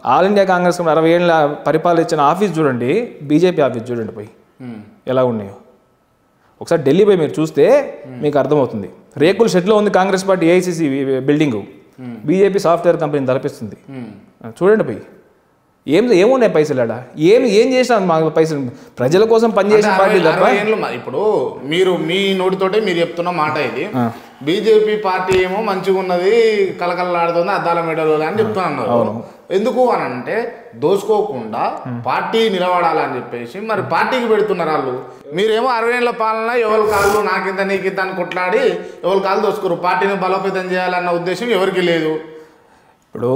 All India Congress committee అరవై ఏళ్ళ పరిపాలించిన ఆఫీస్ చూడండి బీజేపీ ఆఫీస్ చూడండి పోయి ఉమ్. ఎలా ఉన్నాయో ఒకసారి ఢిల్లీ పోయి మీరు చూస్తే మీకు అర్థమవుతుంది రేకుల షెడ్లో ఉంది Congress party AICC building BJP software కంపెనీని తలపిస్తుంది ఉమ్. ఆ, చూడండి పోయి ఏం ఏమున్నాయి పైసలు ఆడ ఏమి ఏం చేసినా మా పైసలు ప్రజల కోసం పనిచేసిన అంటే పార్టీ అరవై- తప్ప అరవై ఏళ్ళు మరి ఇప్పుడు మీరు మీ నోటితోటే మీరు చెప్తున్న మాట ఇది బీజేపీ పార్టీ ఏమో మంచిగా ఉన్నది కలకలలాడుతుంది అద్దాల మెడలు అని చెప్తున్నారు ఎందుకు అని అంటే దోసుకోకుండా పార్టీ నిలబడాలని చెప్పేసి మరి పార్టీకి పెడుతున్నారు వాళ్ళు మీరేమో అరవై ఏళ్ళ పాలన ఎవరి కాళ్ళు నాకింత నీకింత అని కొట్లాడి ఎవరి కాళ్ళు దోసుకోరు పార్టీని బలోపేతం చేయాలన్న ఉద్దేశం ఎవరికి లేదు ఇప్పుడు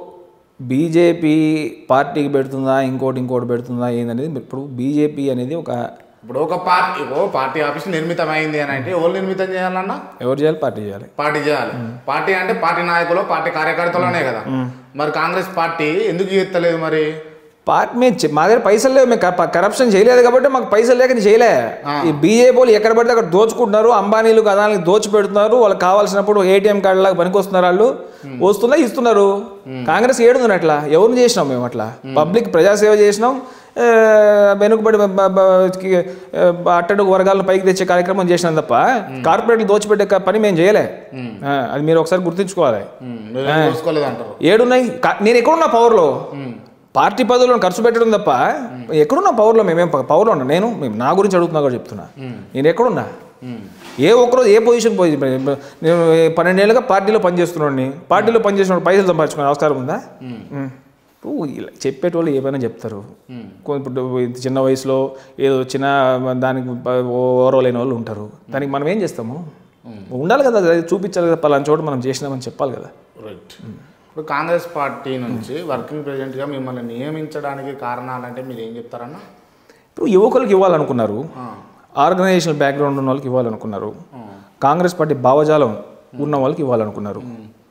బీజేపీ పార్టీకి పెడుతుందా ఇంకోటి ఇంకోటి పెడుతుందా ఏందనేది ఇప్పుడు బీజేపీ అనేది ఒక ఇప్పుడు ఒక పార్టీ ఓ పార్టీ ఆఫీస్ నిర్మితమైంది అని అంటే ఎవరు నిర్మితం చేయాలన్నా ఎవరు చేయాలి పార్టీ చేయాలి పార్టీ చేయాలి పార్టీ అంటే పార్టీ నాయకులు పార్టీ కార్యకర్తలనే కదా మరి కాంగ్రెస్ పార్టీ ఎందుకు చేస్తలేదు మరి పార్టీ మేము చె- మా దగ్గర పైసలు లేవు మేము కర- కరప్షన్ చేయలేదు కాబట్టి మాకు పైసలు లేక ఇది చేయలే ఈ బీజేపీ వాళ్ళు ఎక్కడ పడితే అక్కడ దోచుకుంటున్నారు అంబానీలు కదానికి దోచి పెడుతున్నారు వాళ్ళకి కావాల్సినప్పుడు ఏటీఎం కార్డు లాగా పనికొస్తున్నారు వాళ్ళు వస్తున్నా ఇస్తున్నారు కాంగ్రెస్ ఏడుంది అట్లా ఎవరిని చేసినాం మేము అట్లా పబ్లిక్ ప్రజాసేవ చేసినాం ఆ, వెనుకబడి బ- బ- బ- కి, ఆ, అట్టడుగు వర్గాలను పైకి తెచ్చే కార్యక్రమం చేసినాం తప్ప కార్పొరేట్లు దోచిపెట్టే క- పని మేము చేయలే ఆ, అది మీరు ఒకసారి గుర్తుంచుకోవాలి ఉమ్, మీరేం చూసుకోలేదు అంటారు ఏడున్నాయి కా- నేను ఎక్కడున్నా పవర్లో పార్టీ పదవులను ఖర్చు పెట్టడం తప్ప ఎక్కడున్నా పవర్లో మేమేం ప- పవర్లో ఉన్నా నేను మేము నా గురించి అడుగుతున్నా కూడా చెప్తున్నా నేను ఎక్కడున్నా ఏ ఒక్కరోజు ఏ పొజిషన్ పోయి నేను పన్నెండేళ్ళుగా పార్టీలో పనిచేస్తున్నాడిని పార్టీలో పనిచేసిన పైసలు సంపాదించుకునే అవసరం ఉందా ఉమ్. ఇప్పుడు ఇలా చెప్పేటోళ్ళు ఏమైనా చెప్తారు కొ- ఇప్పుడు ఇంత చిన్న వయసులో ఏదో చిన్న దానికి ఓవరలేని వాళ్ళు ఉంటారు దానికి మనం ఏం చేస్తాము ఉండాలి కదా అది చూపించాలి కదా పలానా చోట మనం చేసినామని చెప్పాలి కదా రైట్ ఇప్పుడు కాంగ్రెస్ పార్టీ నుంచి వర్కింగ్ ప్రెసిడెంట్గా మిమ్మల్ని నియమించడానికి కారణాలంటే మీరు ఏం చెప్తారన్నా ఇప్పుడు యువకులకు ఇవ్వాలనుకున్నారు ఆర్గనైజేషన్ బ్యాక్గ్రౌండ్ ఉన్న వాళ్ళకి ఇవ్వాలనుకున్నారు కాంగ్రెస్ పార్టీ భావజాలం ఉన్న వాళ్ళకి ఇవ్వాలనుకున్నారు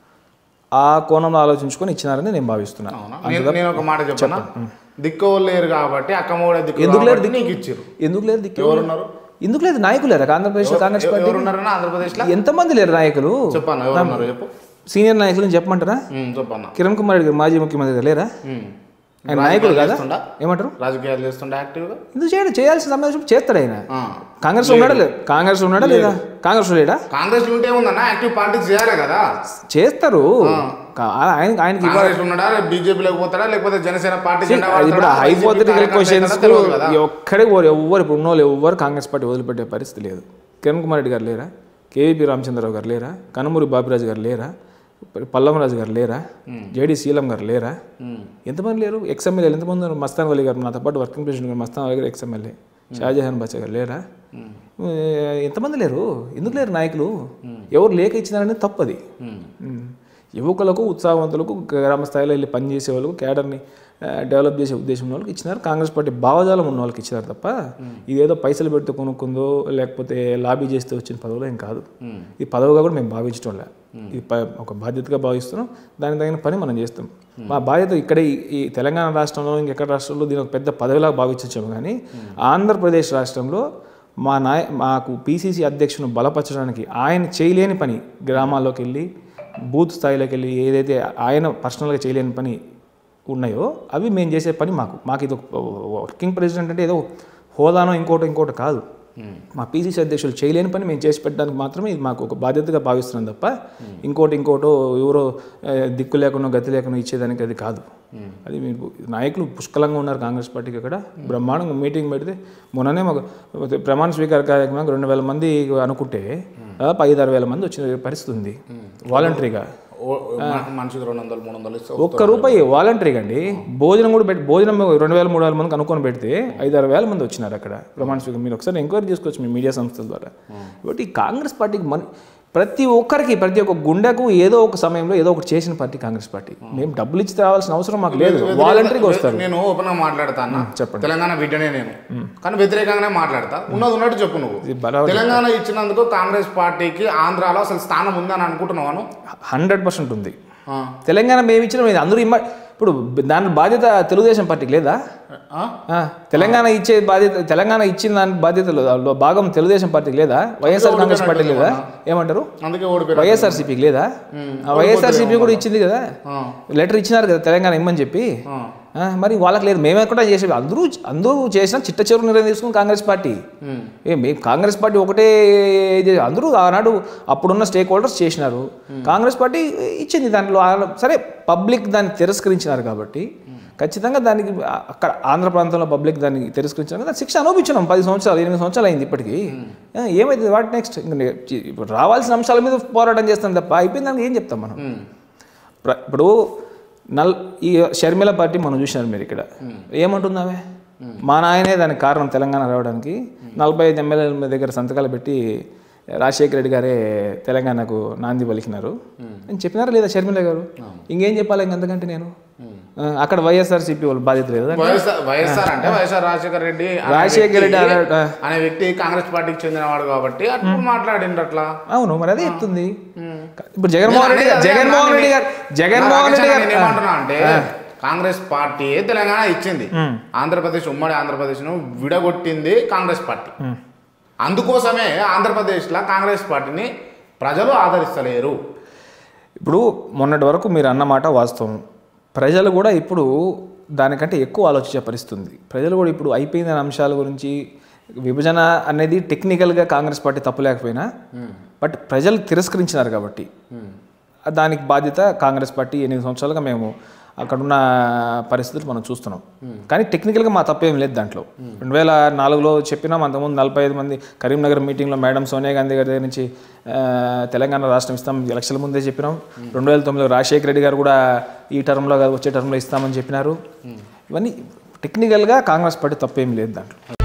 ఆ కోణంలో ఆలోచించుకొని ఇచ్చినారని నేను భావిస్తున్నాను అవునా నేను నేను ఒక మాట చెప్పనా దిక్కు లేరు కాబట్టి అక్కమూడ దిక్కు ఎందుకు లేరు కాబట్టి నీకు ఇచ్చారు ఎందుకు లేదు దిక్కు ఎవరున్నారు ఎందుకు లేదు నాయకులు లేరా ఆంధ్రప్రదేశ్ కాంగ్రెస్ పార్టీ ఎవరున్నారన్నా ఆంధ్రప్రదేశ్లో ఎంతమంది లేరు నాయకులు చెప్పన్నా ఎవరున్నారు చెప్పు సీనియర్ నాయకులు చెప్పమంటారా ఉమ్, చెప్పన్నా కిరణ్ కుమార్ రెడ్డి గారు మాజీ ముఖ్యమంత్రి గారు లేరా ఉమ్. ఆయన నాయకుడు కదా చేస్తుండా ఏమంటారు రాజకీయాలు చేస్తుండే యాక్టివ్గా ఎందుకు చేయడం చేయాల్సిన సమయం చేస్తాడు ఆయన ఆ. కాంగ్రెస్ ఉన్నాడా లేదు కాంగ్రెస్ ఉన్నాడా లేదా కాంగ్రెస్ లేడా కాంగ్రెస్ ఉంటే ఉందన్న యాక్టివ్ పార్టీ చేయాలి కదా చేస్తారు కా- ఆయన ఆయనకి ఇవ్వ- కాంగ్రెస్ ఉన్నాడా బీజేపీలోకి పోతాడా లేకపోతే జనసేన పార్టీ జెండా అది ఇప్పుడు వాడతాడా? హైపోథెటికల్ వైసీపీ క్వశ్చన్స్ కార్యకర్త తెలియదు కదా ఒక్కడే పోరు ఎవ్వరు ఇప్పుడు ఉన్నోళ్ళు ఎవ్వరు కాంగ్రెస్ పార్టీ వదిలిపెట్టే పరిస్థితి లేదు కిరణ్ కుమార్ రెడ్డి గారు లేరా కేవీపీ రామచంద్రరావు గారు లేరా కనుమూరి బాపిరాజు గారు లేరా పల్లవరాజు గారు లేరా జేడి శీలం గారు లేరా ఎంతమంది లేరు ఎక్స్ఎమ్మెల్యేలు ఎంతమంది ఉన్నారు మస్తాన్ వలి గారు నాతో పాటు వర్కింగ్ ప్రెసిడెంట్ గారు మస్తాన్ వలి గారు ఎక్స్ఎమ్మెల్యే షాజహాన్ బాచా గారు లేరా ఏ, ఎంతమంది లేరు ఎందుకు లేరు నాయకులు ఎవరు లేక ఇచ్చినారనేది తప్పది ఉమ్. యువకులకు ఉత్సాహవంతులకు గ్రామ స్థాయిలో వెళ్ళి పనిచేసే వాళ్ళకు క్యాడర్ని ఆ, డెవలప్ చేసే ఉద్దేశం ఉన్న వాళ్ళకి ఇచ్చినారు కాంగ్రెస్ పార్టీ భావజాలం ఉన్న వాళ్ళకి ఇచ్చినారు తప్ప ఇదేదో పైసలు పెడితే కొనుక్కుందో లేకపోతే లాబీ చేస్తే వచ్చిన పదవులు ఏం కాదు ఇది పదవిగా కూడా మేము భావించడం లే ఇది ప- ఒక బాధ్యతగా భావిస్తున్నాం దానికి తగిన పని మనం చేస్తాం మా బాధ్యత ఇక్కడ ఈ- ఈ తెలంగాణ రాష్ట్రంలో ఇంకెక్కడ రాష్ట్రంలో దీని ఒక పెద్ద పదవిలాగా భావించచ్చాము కానీ ఆంధ్రప్రదేశ్ రాష్ట్రంలో మా నాయ మాకు పీసీసీ అధ్యక్షుని బలపరచడానికి ఆయన చేయలేని పని గ్రామాల్లోకి వెళ్ళి బూత్ స్థాయిలోకి వెళ్ళి ఏదైతే ఆయన పర్సనల్గా చేయలేని పని ఉన్నాయో అవి మేము చేసే పని మాకు మాకు ఇది ఒక వర్కింగ్ ప్రెసిడెంట్ అంటే ఏదో హోదానో ఇంకోటో ఇంకోటి కాదు మా పీసీసీ అధ్యక్షులు చేయలేని పని మేము చేసి పెట్టడానికి మాత్రమే ఇది మాకు ఒక బాధ్యతగా భావిస్తున్నాం తప్ప ఇంకోటి ఇంకోటో ఎవరో ఆ, దిక్కు లేకుండా గతి లేకుండా ఇచ్చేదానికి అది కాదు అది మీరు నాయకులు పుష్కలంగా ఉన్నారు కాంగ్రెస్ పార్టీకి అక్కడ బ్రహ్మాండంగా మీటింగ్ పెడితే మొన్ననే మాకు ప్రమాణ స్వీకార కార్యక్రమానికి రెండు వేల మంది అనుకుంటే దాదాపు ఐదు ఆరు వేల మంది వచ్చిన పరిస్థితి ఉంది వాలంటరీగా ఓ- మ- మనిషికి రెండు వందలు మూడు వందలు ఇస్తే ఒక్క రూపాయి వాలంటరీగా అండి భోజనం కూడా పెట్టి భోజనం రెండు వేల మూడు వేల మందికి అనుకొని పెడితే ఐదు ఆరు వేల మంది వచ్చినారు అక్కడ ప్రమాణ స్వీకారం మీరు ఒకసారి ఎంక్వైరీ చేసుకోవచ్చు మీ మీడియా సంస్థల ద్వారా కాబట్టి ఈ కాంగ్రెస్ పార్టీకి మన ప్రతి ఒక్కరికి ప్రతి ఒక్క గుండెకు ఏదో ఒక సమయంలో ఏదో ఒకటి చేసిన పార్టీ కాంగ్రెస్ పార్టీ మేము డబ్బులు ఇచ్చి రావాల్సిన అవసరం మాకు లేదు వాలంటరీగా వస్తారు నేను ఓపెన్ గా మాట్లాడతా అన్న చెప్పండి. తెలంగాణ బిడ్డనే నేను కానీ వ్యతిరేకంగానే మాట్లాడతా ఉన్నది ఉన్నట్టు చెప్పు నువ్వు ఇది బరాబర్ తెలంగాణ ఇచ్చినందుకు కాంగ్రెస్ పార్టీకి ఆంధ్రాలో అసలు స్థానం ఉందని అనుకుంటున్నాను హండ్రెడ్ పర్సెంట్ ఉంది తెలంగాణ మేము ఇచ్చిన అందరూ ఇమ్మ ఇప్పుడు దాని బాధ్యత తెలుగుదేశం పార్టీకి లేదా ఆ? ఆ, తెలంగాణ ఇచ్చే బాధ్యత తెలంగాణ ఇచ్చిన దాని బాధ్యతలో దానిలో భాగం తెలుగుదేశం పార్టీకి లేదా వైఎస్ఆర్ కాంగ్రెస్ పార్టీ లేదా ఏమంటారు అందుకే ఓడిపోయారు వైఎస్ఆర్సీపీకి లేదా ఆ, వైఎస్ఆర్సీపీ కూడా ఇచ్చింది కదా ఆ. లెటర్ ఇచ్చినారు కదా తెలంగాణ ఇమ్మని చెప్పి ఆ. ఆ, మరి వాళ్ళకి లేదు మేమే కూడా చేసే అందరూ అందరూ చేసిన చిట్ట చివరి నిర్ణయం తీసుకుని కాంగ్రెస్ పార్టీ ఉమ్. ఏ మీ కాంగ్రెస్ పార్టీ ఒకటే ఇది అందరూ ఆనాడు అప్పుడున్న స్టేక్ హోల్డర్స్ చేసినారు కాంగ్రెస్ పార్టీ ఇచ్చింది దాంట్లో ఆ- సరే పబ్లిక్ దాన్ని తిరస్కరించినారు కాబట్టి ఖచ్చితంగా దానికి ఆ- అక్కడ ఆంధ్ర ప్రాంతంలో పబ్లిక్ దాన్ని తిరస్కరించారు దాన్ని శిక్ష అనుభవించినాం పది సంవత్సరాలు ఎనిమిది సంవత్సరాలు అయింది ఇప్పటికి ఆ, ఏమైంది వాట్ నెక్స్ట్ ఇంకా నే- చి- ఇప్పుడు రావాల్సిన అంశాల మీద పోరాటం చేస్తాం తప్ప అయిపోయింది దానికి ఏం చెప్తాం మనం ఉమ్. ప్ర- ఇప్పుడు నల్ ఈ షర్మిల పార్టీ మనం చూసినారు మీరు ఇక్కడ ఏమంటుందామే మా నాయనే దానికి కారణం తెలంగాణ రావడానికి నలభై ఐదు ఎమ్మెల్యేల దగ్గర సంతకాలు పెట్టి రాజశేఖర రెడ్డి గారే తెలంగాణకు నాంది పలికినారు అని చెప్పినారా లేదా షర్మిల గారు ఇంకేం చెప్పాలి ఇంకంతకంటే నేను ఆ, అక్కడ వైఎస్ఆర్సీపీ వాళ్ళు బాధ్యత లేదు వైఎస్ఆర్ వైఎస్ఆర్ అంటే వైఎస్ఆర్ రాజశేఖర రెడ్డి అనే రాజశేఖర రెడ్డి వ్యక్తి- అనే- ఆ. అనే వ్యక్తి కాంగ్రెస్ పార్టీకి చెందినవాడు కాబట్టి అట్లా మాట్లాడిండు అట్లా అవును మరి అదే చెప్తుంది ఇప్పుడు జగన్మోహన్ రెడ్డి గారు జగన్మోహన్ రెడ్డి గారు జగన్మోహన్ రెడ్డి గారు నేను ఏమంటున్నా అంటే కాంగ్రెస్ పార్టీ తెలంగాణ ఇచ్చింది ఆంధ్రప్రదేశ్ ఉమ్మడి ఆంధ్రప్రదేశ్ ను విడగొట్టింది కాంగ్రెస్ పార్టీ అందుకోసమే ఆంధ్రప్రదేశ్ లో కాంగ్రెస్ పార్టీని ప్రజలు ఆదరిస్తలేరు ఇప్పుడు మొన్నటి వరకు మీరు అన్నమాట వాస్తవం ప్రజలు కూడా ఇప్పుడు దానికంటే ఎక్కువ ఆలోచించే పరిస్థితి ఉంది ప్రజలు కూడా ఇప్పుడు అయిపోయిన అంశాల గురించి విభజన అనేది టెక్నికల్గా కాంగ్రెస్ పార్టీ తప్పులేకపోయినా బట్ ప్రజలు తిరస్కరించినారు కాబట్టి దానికి బాధ్యత కాంగ్రెస్ పార్టీ ఎనిమిది సంవత్సరాలుగా మేము అక్కడున్న పరిస్థితులు మనం చూస్తున్నాం కానీ టెక్నికల్గా మా తప్పేం లేదు దాంట్లో రెండు వేల నాలుగులో చెప్పినాం అంతకుముందు నలభై ఐదు మంది కరీంనగర్ మీటింగ్లో మేడం సోనియా గాంధీ గారి దగ్గర నుంచి ఆ, తెలంగాణ రాష్ట్రం ఇస్తాం ఎలక్షన్ల ముందే చెప్పినాం రెండు వేల తొమ్మిదిలో రాజశేఖర రెడ్డి గారు కూడా ఈ టర్మ్లో కాదు, వచ్చే టర్మ్లో ఇస్తామని చెప్పినారు ఇవన్నీ టెక్నికల్గా కాంగ్రెస్ పార్టీ తప్పేం లేదు దాంట్లో